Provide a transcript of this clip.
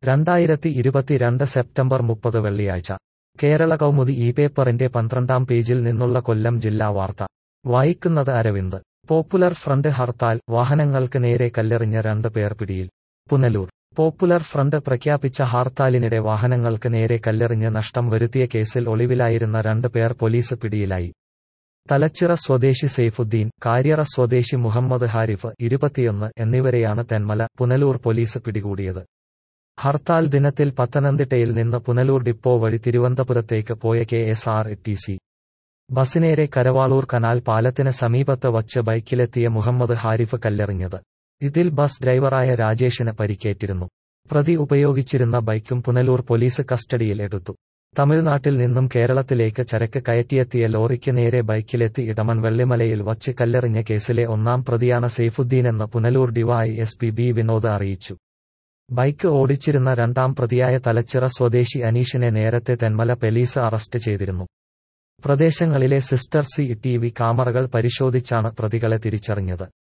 രണ്ടായിരത്തി ഇരുപത്തിരണ്ട് സെപ്റ്റംബർ മുപ്പത് വെള്ളിയാഴ്ച കേരള കൗമുദി ഈ പേപ്പറിന്റെ പന്ത്രണ്ടാം പേജിൽ നിന്നുള്ള കൊല്ലം ജില്ലാ വാർത്ത വായിക്കുന്നത് അരവിന്ദ് പോപ്പുലർ ഫ്രണ്ട് ഹർത്താൽ വാഹനങ്ങൾക്ക് നേരെ കല്ലെറിഞ്ഞ രണ്ട് പേർ പിടിയിൽ പുനലൂർ പോപ്പുലർ ഫ്രണ്ട് പ്രഖ്യാപിച്ച ഹർത്താലിനിടെ വാഹനങ്ങൾക്ക് നേരെ കല്ലെറിഞ്ഞ് നഷ്ടം വരുത്തിയ കേസിൽ ഒളിവിലായിരുന്ന രണ്ട് പേർ പോലീസ് പിടിയിലായി തലച്ചിറ സ്വദേശി സെയ്ഫുദ്ദീൻ കാര്യറ സ്വദേശി മുഹമ്മദ് ഹാരിഫ് ഇരുപത്തിയൊന്ന് എന്നിവരെയാണ് തെന്മല പുനലൂർ പോലീസ് പിടികൂടിയത് ഹർത്താൽ ദിനത്തിൽ പത്തനംതിട്ടയിൽ നിന്ന് പുനലൂർ ഡിപ്പോ വഴി തിരുവനന്തപുരത്തേക്ക് പോയ K S R T C ബസിനേരെ കരവാളൂർ കനാൽ പാലത്തിന് സമീപത്ത് വച്ച് ബൈക്കിലെത്തിയ മുഹമ്മദ് ഹാരിഫ് കല്ലെറിഞ്ഞത് ഇതിൽ ബസ് ഡ്രൈവറായ രാജേഷിന് പരിക്കേറ്റിരുന്നു പ്രതി ഉപയോഗിച്ചിരുന്ന ബൈക്കും പുനലൂർ പോലീസ് കസ്റ്റഡിയിൽ എടുത്തു തമിഴ്നാട്ടിൽ നിന്നും കേരളത്തിലേക്ക് ചരക്ക് കയറ്റിയെത്തിയ ലോറിക്ക് നേരെ ബൈക്കിലെത്തി ഇടമൺ വെള്ളിമലയിൽ വച്ച് കല്ലെറിഞ്ഞ കേസിലെ ഒന്നാം പ്രതിയാണ് സെയ്ഫുദ്ദീനെന്ന് Punalur D Y S P B Vinod അറിയിച്ചു ബൈക്ക് ഓടിച്ചിരുന്ന രണ്ടാം പ്രതിയായ തലച്ചിറ സ്വദേശി അനീഷിനെ നേരത്തെ തെന്മല പോലീസ് അറസ്റ്റ് ചെയ്തിരുന്നു പ്രദേശങ്ങളിലെ സിസ്റ്റർ സി ടി വി ക്യാമറകൾ പരിശോധിച്ചാണ് പ്രതികളെ തിരിച്ചറിഞ്ഞത്